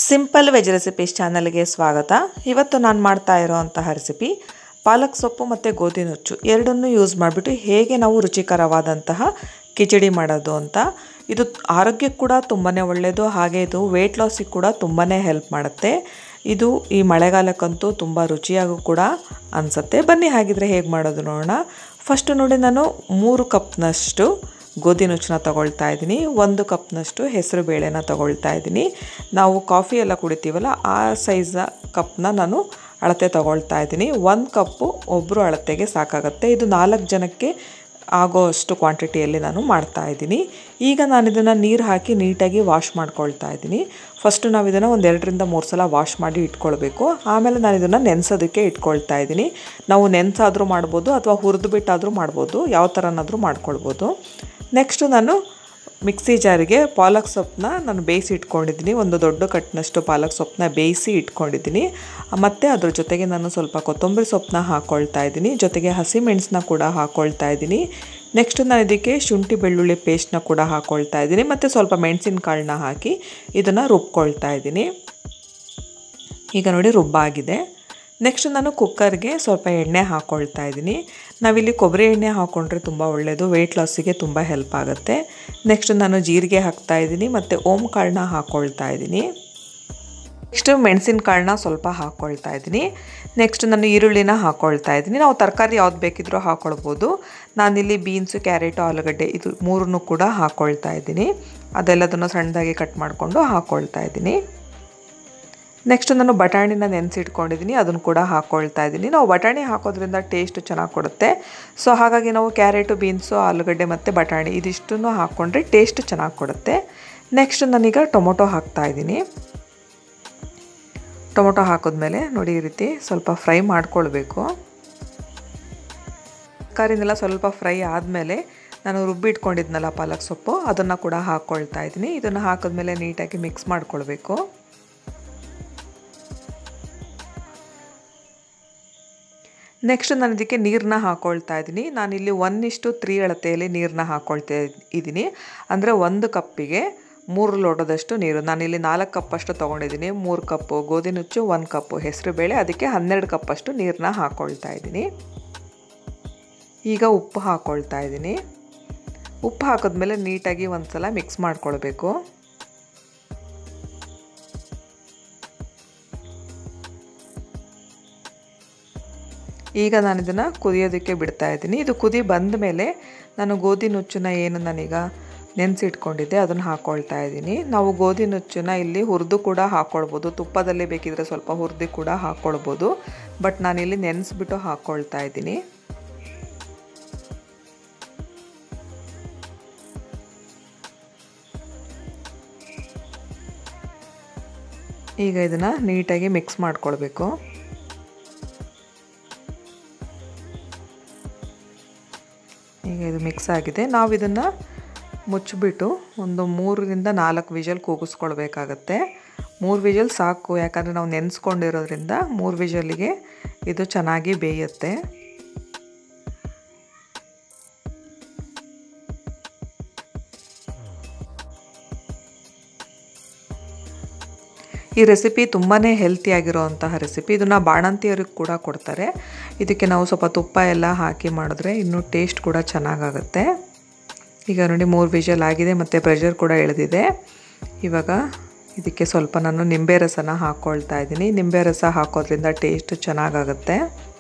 simple veg recipes ಚಾನಲ್ಗೆ ಸ್ವಾಗತ ಇವತ್ತು ನಾನು ಮಾಡ್ತಾ ಇರೋವಂತಹ ರೆಸಿಪಿ ಪಾಲಕ್ ಸೊಪ್ಪು ಮತ್ತು ಗೋಧಿ ನುಚ್ಚು ಎರಡನ್ನೂ ಯೂಸ್ ಮಾಡಿಬಿಟ್ಟು ಹೇಗೆ ನಾವು ರುಚಿಕರವಾದಂತಹ ಕಿಚಡಿ ಮಾಡೋದು ಅಂತ ಇದು ಆರೋಗ್ಯಕ್ಕೆ ಕೂಡ ತುಂಬಾ ಒಳ್ಳೆಯದು ಹಾಗೆ ಇದು ವೆಯ್ಟ್ ಲಾಸಿಗೆ ಕೂಡ ತುಂಬಾ ಹೆಲ್ಪ್ ಮಾಡುತ್ತೆ ಇದು ಈ ಮಳೆಗಾಲಕ್ಕಂತೂ ತುಂಬ ರುಚಿಯಾಗೂ ಕೂಡ ಅನಿಸುತ್ತೆ ಬನ್ನಿ ಹಾಗಿದ್ರೆ ಹೇಗೆ ಮಾಡೋದು ನೋಡೋಣ ಫಸ್ಟು ನೋಡಿ ನಾನು ಮೂರು ಕಪ್ನಷ್ಟು ಗೋಧಿ ನುಚ್ಚನ್ನ ತಗೊಳ್ತಾ ಇದ್ದೀನಿ ಒಂದು ಕಪ್ನಷ್ಟು ಹೆಸರು ಬೇಳೆನ ತಗೊಳ್ತಾ ಇದ್ದೀನಿ ನಾವು ಕಾಫಿ ಎಲ್ಲ ಕುಡಿತೀವಲ್ಲ ಆ ಸೈಜ ಕಪ್ನ ನಾನು ಅಳತೆ ತಗೊಳ್ತಾ ಇದ್ದೀನಿ ಒಂದು ಕಪ್ಪು ಒಬ್ಬರು ಅಳತೆಗೆ ಸಾಕಾಗುತ್ತೆ ಇದು ನಾಲ್ಕು ಜನಕ್ಕೆ ಆಗೋ ಅಷ್ಟು ಕ್ವಾಂಟಿಟಿಯಲ್ಲಿ ನಾನು ಮಾಡ್ತಾ ಇದ್ದೀನಿ ಈಗ ನಾನು ಇದನ್ನು ನೀರು ಹಾಕಿ ನೀಟಾಗಿ ವಾಶ್ ಮಾಡ್ಕೊಳ್ತಾ ಇದ್ದೀನಿ ಫಸ್ಟು ನಾವು ಇದನ್ನು ಒಂದು ಎರಡರಿಂದ ಮೂರು ಸಲ ವಾಶ್ ಮಾಡಿ ಇಟ್ಕೊಳ್ಬೇಕು ಆಮೇಲೆ ನಾನು ಇದನ್ನು ನೆನೆಸೋದಕ್ಕೆ ಇಟ್ಕೊಳ್ತಾ ಇದ್ದೀನಿ ನಾವು ನೆನೆಸಾದರೂ ಮಾಡ್ಬೋದು ಅಥವಾ ಹುರಿದು ಬಿಟ್ಟಾದರೂ ಮಾಡ್ಬೋದು ಯಾವ ಥರನಾದರೂ ಮಾಡ್ಕೊಳ್ಬೋದು ನೆಕ್ಸ್ಟು ನಾನು ಮಿಕ್ಸಿ ಜಾರಿಗೆ ಪಾಲಕ್ ಸೊಪ್ಪನ್ನ ನಾನು ಬೇಯಿಸಿ ಇಟ್ಕೊಂಡಿದ್ದೀನಿ ಒಂದು ದೊಡ್ಡ ಕಟ್ಟಿನಷ್ಟು ಪಾಲಕ್ ಸೊಪ್ಪನ್ನ ಬೇಯಿಸಿ ಇಟ್ಕೊಂಡಿದ್ದೀನಿ ಮತ್ತು ಅದ್ರ ಜೊತೆಗೆ ನಾನು ಸ್ವಲ್ಪ ಕೊತ್ತಂಬರಿ ಸೊಪ್ಪನ್ನ ಹಾಕ್ಕೊಳ್ತಾ ಇದ್ದೀನಿ ಜೊತೆಗೆ ಹಸಿಮೆಣಸನ್ನ ಕೂಡ ಹಾಕ್ಕೊಳ್ತಾ ಇದ್ದೀನಿ ನೆಕ್ಸ್ಟ್ ನಾನು ಇದಕ್ಕೆ ಶುಂಠಿ ಬೆಳ್ಳುಳ್ಳಿ ಪೇಸ್ಟ್ನ ಕೂಡ ಹಾಕ್ಕೊಳ್ತಾ ಇದ್ದೀನಿ ಮತ್ತು ಸ್ವಲ್ಪ ಮೆಣಸಿನಕಾಳನ್ನ ಹಾಕಿ ಇದನ್ನು ರುಬ್ಕೊಳ್ತಾ ಇದ್ದೀನಿ ಈಗ ನೋಡಿ ರುಬ್ಬಾಗಿದೆ ನೆಕ್ಸ್ಟ್ ನಾನು ಕುಕ್ಕರ್ಗೆ ಸ್ವಲ್ಪ ಎಣ್ಣೆ ಹಾಕ್ಕೊಳ್ತಾ ಇದ್ದೀನಿ ನಾವಿಲ್ಲಿ ಕೊಬ್ಬರಿ ಎಣ್ಣೆ ಹಾಕ್ಕೊಂಡ್ರೆ ತುಂಬ ಒಳ್ಳೆಯದು ವೆಯ್ಟ್ ಲಾಸಿಗೆ ತುಂಬ ಹೆಲ್ಪ್ ಆಗುತ್ತೆ ನೆಕ್ಸ್ಟ್ ನಾನು ಜೀರಿಗೆ ಹಾಕ್ತಾ ಇದ್ದೀನಿ ಮತ್ತು ಓಮ್ ಕಾಳನ್ನ ಹಾಕ್ಕೊಳ್ತಾ ಇದ್ದೀನಿ ನೆಕ್ಸ್ಟು ಮೆಣಸಿನಕಾಳನ್ನ ಸ್ವಲ್ಪ ಹಾಕ್ಕೊಳ್ತಾ ಇದ್ದೀನಿ ನೆಕ್ಸ್ಟ್ ನಾನು ಈರುಳ್ಳಿನ ಹಾಕ್ಕೊಳ್ತಾ ಇದ್ದೀನಿ ನಾವು ತರಕಾರಿ ಯಾವ್ದು ಬೇಕಿದ್ರೂ ಹಾಕ್ಕೊಳ್ಬೋದು ನಾನಿಲ್ಲಿ ಬೀನ್ಸು ಕ್ಯಾರೆಟು ಆಲೂಗಡ್ಡೆ ಇದು ಮೂರನ್ನು ಕೂಡ ಹಾಕ್ಕೊಳ್ತಾ ಇದ್ದೀನಿ ಅದೆಲ್ಲದನ್ನು ಸಣ್ಣದಾಗಿ ಕಟ್ ಮಾಡಿಕೊಂಡು ಹಾಕ್ಕೊಳ್ತಾ ಇದ್ದೀನಿ ನೆಕ್ಸ್ಟ್ ನಾನು ಬಟಾಣಿನ ನೆನೆಸಿಟ್ಕೊಂಡಿದ್ದೀನಿ ಅದನ್ನು ಕೂಡ ಹಾಕ್ಕೊಳ್ತಾ ಇದ್ದೀನಿ ನಾವು ಬಟಾಣಿ ಹಾಕೋದ್ರಿಂದ ಟೇಸ್ಟ್ ಚೆನ್ನಾಗಿ ಕೊಡುತ್ತೆ ಸೊ ಹಾಗಾಗಿ ನಾವು ಕ್ಯಾರೆಟು ಬೀನ್ಸು ಆಲೂಗಡ್ಡೆ ಮತ್ತು ಬಟಾಣಿ ಇದಿಷ್ಟನ್ನು ಹಾಕ್ಕೊಂಡ್ರೆ ಟೇಸ್ಟ್ ಚೆನ್ನಾಗಿ ಕೊಡುತ್ತೆ ನೆಕ್ಸ್ಟ್ ನಾನೀಗ ಟೊಮೊಟೊ ಹಾಕ್ತಾ ಇದ್ದೀನಿ ಟೊಮೊಟೊ ಹಾಕಿದ್ಮೇಲೆ ನೋಡಿ ಈ ರೀತಿ ಸ್ವಲ್ಪ ಫ್ರೈ ಮಾಡ್ಕೊಳ್ಬೇಕು ತರಕಾರಿನೆಲ್ಲ ಸ್ವಲ್ಪ ಫ್ರೈ ಆದಮೇಲೆ ನಾನು ರುಬ್ಬಿಟ್ಕೊಂಡಿದ್ನಲ್ಲ ಪಾಲಕ್ ಸೊಪ್ಪು ಅದನ್ನು ಕೂಡ ಹಾಕ್ಕೊಳ್ತಾ ಇದ್ದೀನಿ ಇದನ್ನು ಹಾಕಿದ್ಮೇಲೆ ನೀಟಾಗಿ ಮಿಕ್ಸ್ ಮಾಡ್ಕೊಳ್ಬೇಕು ನೆಕ್ಸ್ಟ್ ನಾನು ಇದಕ್ಕೆ ನೀರನ್ನ ಹಾಕ್ಕೊಳ್ತಾ ಇದ್ದೀನಿ ನಾನಿಲ್ಲಿ ಒಂದಿಷ್ಟು ತ್ರೀ ಅಳತೆಯಲ್ಲಿ ನೀರನ್ನ ಹಾಕ್ಕೊಳ್ತಾ ಇದ್ದೀನಿ ಅಂದರೆ ಒಂದು ಕಪ್ಪಿಗೆ ಮೂರು ಲೋಟದಷ್ಟು ನೀರು ನಾನಿಲ್ಲಿ ನಾಲ್ಕು ಕಪ್ಪಷ್ಟು ತೊಗೊಂಡಿದ್ದೀನಿ ಮೂರು ಕಪ್ಪು ಗೋಧಿ ನುಚ್ಚು ಒಂದು ಕಪ್ಪು ಹೆಸರು ಬೇಳೆ ಅದಕ್ಕೆ ಹನ್ನೆರಡು ಕಪ್ಪಷ್ಟು ನೀರನ್ನ ಹಾಕ್ಕೊಳ್ತಾ ಇದ್ದೀನಿ ಈಗ ಉಪ್ಪು ಹಾಕ್ಕೊಳ್ತಾ ಇದ್ದೀನಿ ಉಪ್ಪು ಹಾಕಿದ್ಮೇಲೆ ನೀಟಾಗಿ ಒಂದು ಸಲ ಮಿಕ್ಸ್ ಮಾಡ್ಕೊಳ್ಬೇಕು ಈಗ ನಾನು ಇದನ್ನು ಕುದಿಯೋದಕ್ಕೆ ಬಿಡ್ತಾ ಇದ್ದೀನಿ ಇದು ಕುದಿ ಬಂದ ಮೇಲೆ ನಾನು ಗೋಧಿ ನುಚ್ಚನ್ನ ಏನು ನಾನೀಗ ನೆನೆಸಿಟ್ಕೊಂಡಿದ್ದೆ ಅದನ್ನು ಹಾಕ್ಕೊಳ್ತಾ ಇದ್ದೀನಿ ನಾವು ಗೋಧಿ ನುಚ್ಚನ್ನ ಇಲ್ಲಿ ಹುರಿದು ಕೂಡ ಹಾಕ್ಕೊಳ್ಬೋದು ತುಪ್ಪದಲ್ಲಿ ಬೇಕಿದ್ರೆ ಸ್ವಲ್ಪ ಹುರಿದು ಕೂಡ ಹಾಕ್ಕೊಳ್ಬೋದು ಬಟ್ ನಾನಿಲ್ಲಿ ನೆನೆಸ್ಬಿಟ್ಟು ಹಾಕ್ಕೊಳ್ತಾ ಇದ್ದೀನಿ ಈಗ ಇದನ್ನು ನೀಟಾಗಿ ಮಿಕ್ಸ್ ಮಾಡ್ಕೊಳ್ಬೇಕು ಈಗ ಇದು ಮಿಕ್ಸ್ ಆಗಿದೆ ನಾವು ಇದನ್ನು ಮುಚ್ಚಿಬಿಟ್ಟು ಒಂದು ಮೂರರಿಂದ ನಾಲ್ಕು ವಿಜಲ್ ಕೂಗಿಸ್ಕೊಳ್ಬೇಕಾಗತ್ತೆ ಮೂರು ವಿಜಲ್ ಸಾಕು ಯಾಕಂದರೆ ನಾವು ನೆನೆಸ್ಕೊಂಡಿರೋದ್ರಿಂದ ಮೂರು ವಿಜಲಿಗೆ ಇದು ಚೆನ್ನಾಗಿ ಬೇಯುತ್ತೆ ಈ ರೆಸಿಪಿ ತುಂಬಾ ಹೆಲ್ತಿಯಾಗಿರೋವಂತಹ ರೆಸಿಪಿ ಇದನ್ನು ಬಾಣಂತಿಯರಿಗೆ ಕೂಡ ಕೊಡ್ತಾರೆ ಇದಕ್ಕೆ ನಾವು ಸ್ವಲ್ಪ ತುಪ್ಪ ಎಲ್ಲ ಹಾಕಿ ಮಾಡಿದ್ರೆ ಇನ್ನೂ ಟೇಸ್ಟ್ ಕೂಡ ಚೆನ್ನಾಗಾಗುತ್ತೆ ಈಗ ನೋಡಿ ಮೂರು ವಿಜಲ್ ಆಗಿದೆ ಮತ್ತು ಪ್ರೆಷರ್ ಕೂಡ ಇಳಿದಿದೆ ಇವಾಗ ಇದಕ್ಕೆ ಸ್ವಲ್ಪ ನಾನು ನಿಂಬೆ ರಸನ ಹಾಕ್ಕೊಳ್ತಾ ಇದ್ದೀನಿ ನಿಂಬೆ ರಸ ಹಾಕೋದ್ರಿಂದ ಟೇಸ್ಟ್ ಚೆನ್ನಾಗಾಗುತ್ತೆ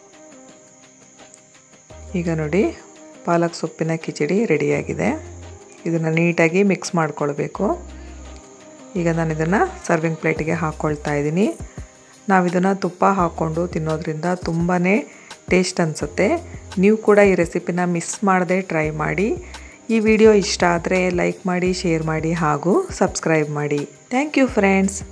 ಈಗ ನೋಡಿ ಪಾಲಕ್ ಸೊಪ್ಪಿನ ಕಿಚಡಿ ರೆಡಿಯಾಗಿದೆ ಇದನ್ನು ನೀಟಾಗಿ ಮಿಕ್ಸ್ ಮಾಡ್ಕೊಳ್ಬೇಕು ಈಗ ನಾನು ಇದನ್ನು ಸರ್ವಿಂಗ್ ಪ್ಲೇಟಿಗೆ ಹಾಕ್ಕೊಳ್ತಾ ಇದ್ದೀನಿ ನಾವು ಇದನ್ನು ತುಪ್ಪ ಹಾಕ್ಕೊಂಡು ತಿನ್ನೋದ್ರಿಂದ ತುಂಬಾ ಟೇಸ್ಟ್ ಅನಿಸುತ್ತೆ ನೀವು ಕೂಡ ಈ ರೆಸಿಪಿನ ಮಿಸ್ ಮಾಡದೆ ಟ್ರೈ ಮಾಡಿ ಈ ವಿಡಿಯೋ ಇಷ್ಟ ಆದರೆ ಲೈಕ್ ಮಾಡಿ ಶೇರ್ ಮಾಡಿ ಹಾಗೂ ಸಬ್ಸ್ಕ್ರೈಬ್ ಮಾಡಿ ಥ್ಯಾಂಕ್ ಯು ಫ್ರೆಂಡ್ಸ್